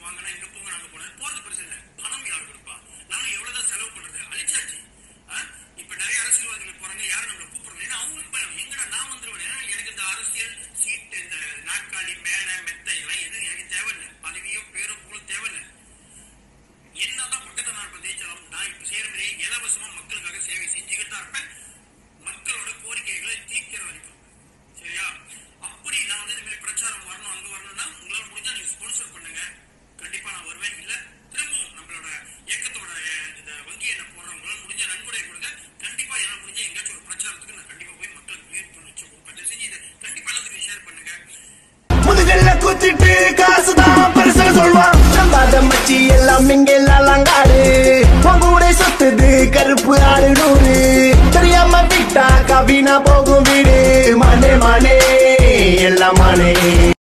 வாங்கினா இங்க போங்க நாங்க போனேன் போறது பெருசு இல்ல பணம் யார் கொடுப்பா நானும் எவ்வளவுதான் செலவு பண்றது அழிச்சாச்சு ஆ? இப்ப நிறைய அரசியல்வாதிகள் போறாங்க யாரும் நம்மள கூப்பிடுறது ஏன்னா அவங்களுக்கு பயம் எங்கடா நான் வந்துருவேன் ஏன்னா எனக்கு இந்த அரசியல் சீட்டு இந்த நாற்காலி மேடை மெத்தை இதெல்லாம் எதுவும் எனக்கு தேவையில்லை பதவியோ பேரோ புகழும் தேவையில்லை என்னதான் பக்கத்துல நான் இப்ப ஜெயிச்சாலும் நான் இப்ப செய்யற மாதிரி இலவசமா மக்களுக்காக சேவை செஞ்சுக்கிட்டு தான் இருப்பேன் மக்களோட கோரிக்கைகளை தீர்க்கிற வரைக்கும் சரியா அப்படி நான் வந்து இந்த மாதிரி பிரச்சாரம் வரணும் அங்க வரணும்னா உங்களால முடிஞ்சா நீங்க ஸ்பான்சர் பண்ணுங்க கண்டிப்பா நான் வருவேன் இல்ல திரும்பவும் நம்மளோட இயக்கத்தோட அஹ், இந்த வங்கி என்ன போடுறவங்களால முடிஞ்ச நன்கொடை கொடுங்க கண்டிப்பா என்னால முடிஞ்ச எங்கேயாச்சும் ஒரு பிரச்சாரத்துக்கு நான் கண்டிப்பா போய் மக்களுக்கு முயற்சி பண்ணி வச்சுக்கோங்க தயவு செஞ்சு இதை கண்டிப்பா எல்லாத்துக்கும் ஷேர் பண்ணுங்க முதுகல்ல குத்திட்டு காசுதான் பெருசா சொல்வான் நம்பாத மச்சி எல்லாம் இங்க லங்காடு உங்கூட சுத்துது கருப்பு ஆடு நூறு தெரியாம விட்டா கவினா போகும் வீடு மனே மனே எல்லாம் மனே